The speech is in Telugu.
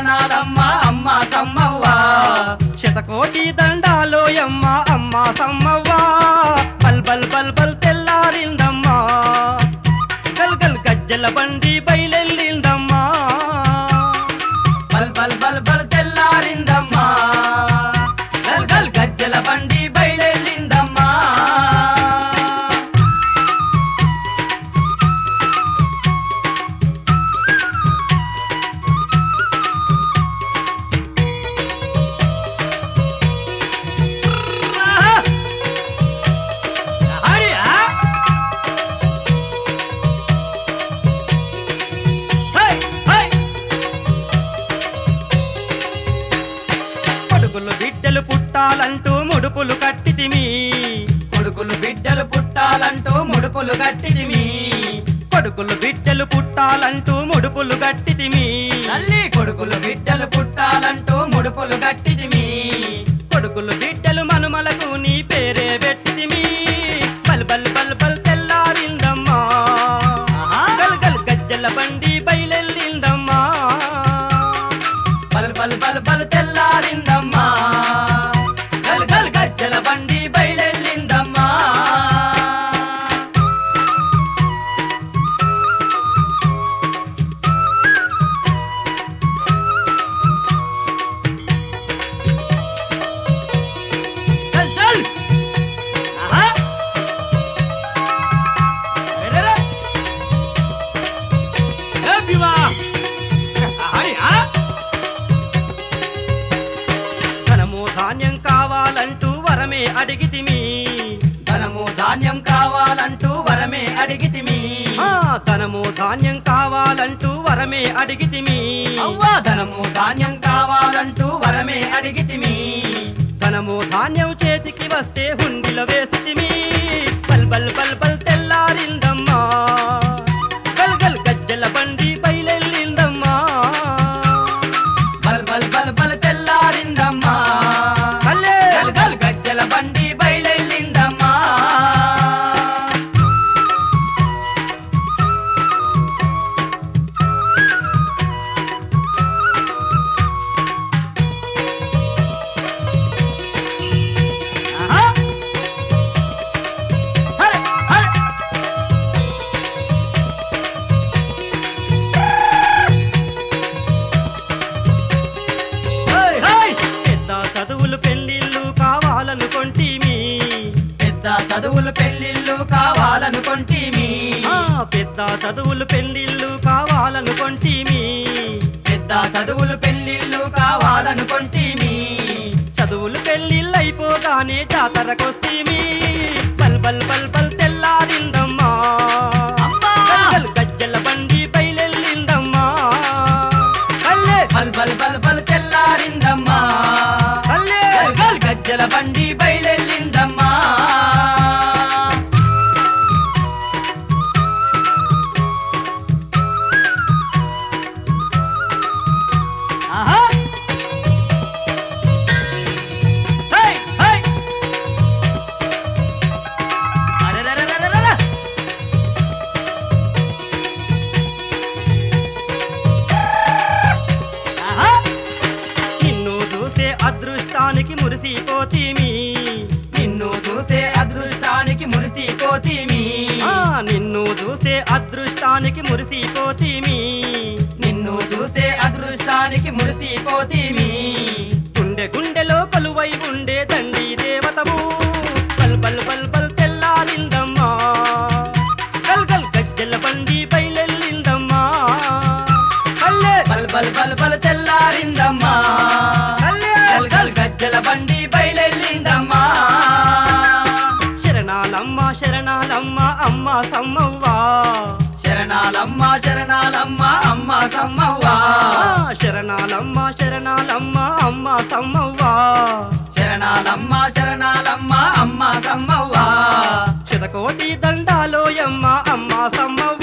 శరణాలమ్మ అమ్మ సమ్మవ్వ శతకోటి దండాలోయమ్మ అమ్మ సమ్మవ్వా బల్ బల్ బల్ బల్ తెల్లారిందమ్మా గల్ గల్ గజ్జల బండి బయలెళ్ళిందమ్మా బల్ బల్ బల్ బల్ తెల్లారిందమ్మా గల్ గల్ గజ్జల బండి బయలెళ్ళిందమ్మా హరియా హై హై కొడుకులు బిడ్డలు పుట్టాలంటూ ముడుపులు కట్టితిమి కొడుకులు బిడ్డలు పుట్టాలంటూ ముడుపులు కట్టితిమి కొడుకులు బిడ్డలు పుట్టాలంటూ ముడుపులు కట్టితిమి తల్లి కొడుకులు బిడ్డలు పుట్టాలంటూ ముడుపులు కట్టితిమి కొడుకులు బిడ్డలు మనుమలకు నీ పేరే పెట్టితిమి బల్ బల్ బల్ బల్ తెల్లారిందమ్మా ఆహా. గల్ గల్ గజ్జల బండి బయలెళ్ళిందమ్మా బల్ బల్ బల్ బల్ తెల్లారిందమ్మా గల్ గల్ గజ్జల బండి బయలెళ్ళిందమ్మా చల్ చల్ ఆహా రే రే ఏ భీమా హరియా ధనము ధాన్యం కావాలంటూ వరమే అడిగితిమి ధనము ధాన్యం కావాలంటూ వరమే అడిగితిమి ఆ ధనము ధాన్యం కావాలంటూ వరమే అడిగితిమి అవ్వా ధనము ధాన్యం కావాలంటూ వరమే అడిగితిమి ధనము ధాన్యం చేతికి వస్తే హుండిలో వేసితిమి బల్ బల్ బల్ బల్ తెల్లారిందమ్మా గల్ గల్ గజ్జల బండి బయలెళ్ళిందమ్మా బల్ బల్ బల్ బల్ తెల్లారిందమ్మా కల్లే గల్ గల్ గజ్జల బండి బయలెళ్ళిందమ్మా ఆహా. హరే, హరే. హై, హై. పెద్ద చదువులు పెళ్లిళ్ళు కావాలనుకొంటిమి పెద్ద చదువులు పెళ్లిళ్ళు కావాలనుకొంటిమి ఆ పెద్ద చదువులు పెళ్లిళ్ళు కావాలనుకొంటిమి పెద్ద చదువులు పెళ్లిళ్ళు కావాలనుకొంటిమి చదువులు పెళ్లిళ్ళు అయిపోగానే జాతరకొస్తీమి బల్ బల్ బల్ బల్ తెల్లారిందమ్మా అమ్మా! గల్ గల్ గజ్జల బండి బయలెళ్ళిందమ్మా కల్లే బల్ బల్ బల్ బల్ తెల్లారిందమ్మా కల్లే గల్ గల్ గజ్జల బండి బయలెళ్ళిందమ్మా ఆహా హై హై అరెరెరెరెరెరె. ఆహా నిన్ను చూసే అదృష్టానికి మురిసిపోతీమి నిన్ను చూసే అదృష్టానికి మురిసిపోతీమి ఆ నిన్ను చూసే అదృష్టానికి మురిసిపోతీమి నిన్ను చూసే అదృష్టానికి మురిసిపోతీమి గుండె గుండెలో కొలువై ఉండే తండ్రి దేవతము బల్ బల్ బల్ బల్ తెల్లారిందమ్మా గల్ గల్ గజ్జల బండి బయలెళ్ళిందమ్మా కల్లే బల్ బల్ బల్ బల్ తెల్లారిందమ్మా కల్లే గల్ గల్ గజ్జల బండి బయలెళ్ళిందమ్మా శరణాలమ్మ శరణాలమ్మ అమ్మ సమ్మవ్వా శరణాలమ్మ శరణాలమ్మ అమ్మ సమ్మవ్వా ఆ, శరణాలమ్మ శరణాలమ్మ అమ్మ సమ్మవ్వా శరణాలమ్మ శరణాలమ్మ అమ్మ సమ్మవ్వా శతకోటి దండాలోయమ్మ అమ్మ సమ్మవ్వ